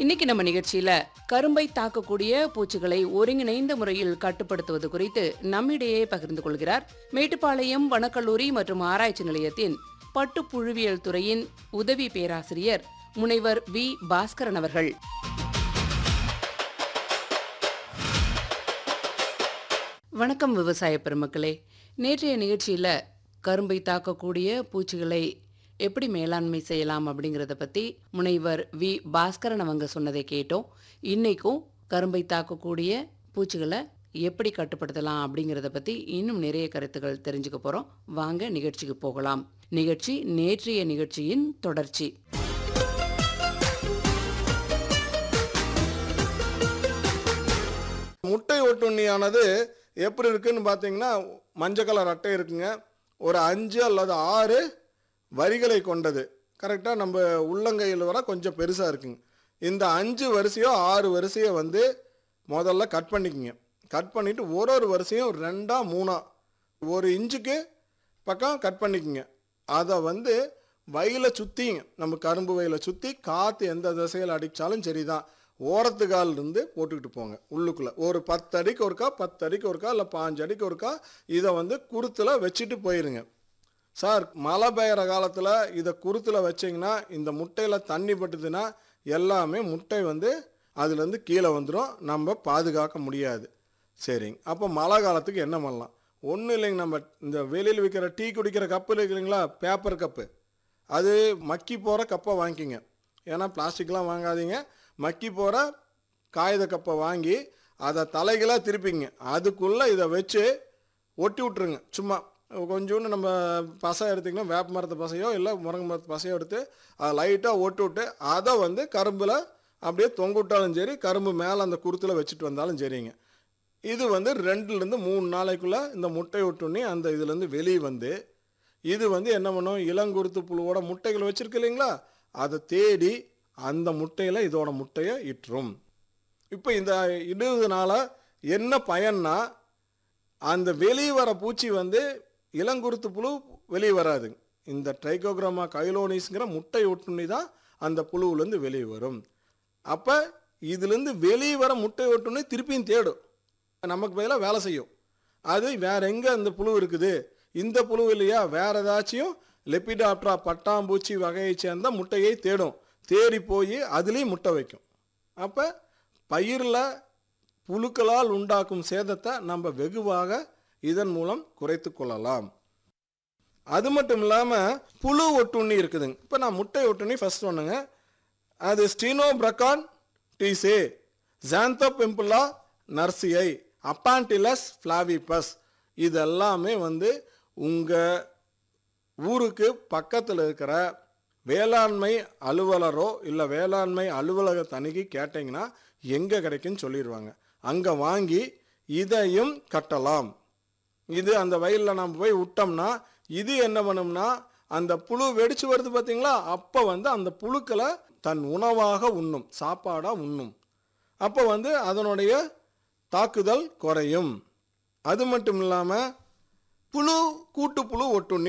இன்னைக்கு நம்ம நிகழ்ச்சியில கரும்பை தாக்கக்கூடிய பூச்சிகளை ஒருங்கிணைந்த முறையில் கட்டுப்படுத்துவது குறித்து நம்மிடையே பகிர்ந்து கொள்கிறார் மேட்டுப்பாளையம் வனக்கல்லூரி மற்றும் ஆராய்ச்சி நிலையத்தின் பட்டுப்புழுவியல் துறையின் உதவி பேராசிரியர் முனைவர் வி பாஸ்கரன் அவர்கள் வணக்கம் விவசாய பெருமக்களே நேற்றைய நிகழ்ச்சியில கரும்பை தாக்கக்கூடிய பூச்சிகளை எப்படி மேலாண்மை செய்யலாம் அப்படிங்கிறத பத்தி முனைவர் வி பாஸ்கரன் அவங்க சொன்னதை கேட்டோம் இன்னைக்கும் கரும்பை தாக்கக்கூடிய பூச்சிகளை எப்படி கட்டுப்படுத்தலாம் அப்படிங்கிறத பத்தி இன்னும் நிறைய கருத்துக்கள் தெரிஞ்சுக்க போறோம் வாங்க நிகழ்ச்சிக்கு போகலாம் நிகழ்ச்சி நேற்றைய நிகழ்ச்சியின் தொடர்ச்சி முட்டை ஒட்டுண்ணியானது எப்படி இருக்குன்னு பார்த்தீங்கன்னா மஞ்சள் கலர் அட்டை இருக்குங்க ஒரு அஞ்சு அல்லது ஆறு வரிகளை கொண்டது கரெக்டாக நம்ம உள்ளங்கையில் வர கொஞ்சம் பெருசாக இருக்குங்க இந்த அஞ்சு வரிசையோ ஆறு வரிசையோ வந்து முதல்ல கட் பண்ணிக்கங்க கட் பண்ணிவிட்டு ஒரு ஒரு வரிசையும் ரெண்டா மூணா ஒரு இன்ச்சுக்கு பக்கம் கட் பண்ணிக்கங்க அதை வந்து வயலை சுற்றிங்க நம்ம கரும்பு வயலை சுற்றி காற்று எந்த திசையில் அடித்தாலும் சரிதான் ஓரத்து கால் இருந்து போட்டுக்கிட்டு போங்க உள்ளுக்குள்ளே ஒரு பத்து அடிக்கு ஒருக்கா பத்து அடிக்கு ஒருக்கா இல்லை பாஞ்சு அடிக்கு ஒருக்கா இதை வந்து குருத்தில் வச்சுட்டு போயிருங்க சார் மழை பெய்கிற காலத்தில் இதை குருத்தில் வச்சிங்கன்னா இந்த முட்டையில் தண்ணி பட்டுதுன்னா எல்லாமே முட்டை வந்து அதுலேருந்து கீழே வந்துடும் நம்ம பாதுகாக்க முடியாது சரிங்க அப்போ மழை காலத்துக்கு என்ன பண்ணலாம் ஒன்றும் இல்லைங்க நம்ம இந்த வெளியில் விற்கிற டீ குடிக்கிற கப்பு இருக்குங்களா பேப்பர் கப்பு அது மக்கி போகிற கப்பை வாங்கிக்கிங்க ஏன்னா பிளாஸ்டிக்லாம் வாங்காதீங்க மக்கி போகிற காகித கப்பை வாங்கி அதை தலைகளாக திருப்பிங்க அதுக்குள்ளே இதை வச்சு ஒட்டி விட்ருங்க சும்மா கொஞ்சோண்டு நம்ம பசை எடுத்திங்கன்னா வேப்ப மரத்து பசையோ இல்லை முருங்கை மரத்து பசையோ எடுத்து அதை லைட்டாக ஒட்டி விட்டு அதை வந்து கரும்பில் அப்படியே தொங்க விட்டாலும் சரி கரும்பு மேலே அந்த குருத்தில் வச்சுட்டு வந்தாலும் சரிங்க இது வந்து ரெண்டுலேருந்து மூணு நாளைக்குள்ளே இந்த முட்டை ஒட்டுண்ணி அந்த இதுலேருந்து வெளியே வந்து இது வந்து என்ன பண்ணும் இளங்குருத்து புழுவோட முட்டைகள் வச்சுருக்கு இல்லைங்களா அதை தேடி அந்த முட்டையில் இதோட முட்டையை இட்டுரும் இப்போ இந்த இடுறதுனால என்ன பயன்னா அந்த வெளியே வர பூச்சி வந்து இளங்குருத்து புழு வெளியே வராது இந்த ட்ரைகோகிராமா கைலோனிஸ்ங்கிற முட்டை ஒட்டுண்ணி தான் அந்த புழுவுலேருந்து வெளியே வரும் அப்போ இதுலேருந்து வெளியே வர முட்டை ஒட்டுண்ணி திருப்பியும் தேடும் நமக்கு பதிலாக வேலை செய்யும் அது வேற எங்கே அந்த புழு இருக்குது இந்த புழு இல்லையா வேற ஏதாச்சும் லெப்பிடாப்டரா பட்டாம்பூச்சி வகையை சேர்ந்த முட்டையை தேடும் தேடி போய் அதுலேயும் முட்டை வைக்கும் அப்போ பயிரில் புழுக்களால் உண்டாக்கும் சேதத்தை நம்ம வெகுவாக இதன் மூலம் குறைத்து கொள்ளலாம் அது மட்டும் இல்லாமல் புழு ஒட்டுண்ணி இருக்குதுங்க இப்போ நான் முட்டை ஒட்டுண்ணி ஃபர்ஸ்ட் ஒன்றுங்க அது ஸ்டீனோபிரகான் டீசே ஜாந்தோபெம்புலா நர்சியை அப்பான்டிலஸ் ஃப்ளாவிபஸ் இதெல்லாமே வந்து உங்கள் ஊருக்கு பக்கத்தில் இருக்கிற வேளாண்மை அலுவலரோ இல்லை வேளாண்மை அலுவலக அணுகி கேட்டிங்கன்னா எங்கே கிடைக்குன்னு சொல்லிடுவாங்க அங்கே வாங்கி இதையும் கட்டலாம் இது அந்த வயலில் நம்ம போய் விட்டோம்னா இது என்ன பண்ணும்னா அந்த புழு வெடிச்சு வருது பார்த்தீங்களா அப்போ வந்து அந்த புழுக்களை தன் உணவாக உண்ணும் சாப்பாடாக உண்ணும் அப்போ வந்து அதனுடைய தாக்குதல் குறையும் அது மட்டும் இல்லாமல் புழு கூட்டுப்புழு ஒட்டுண்ணி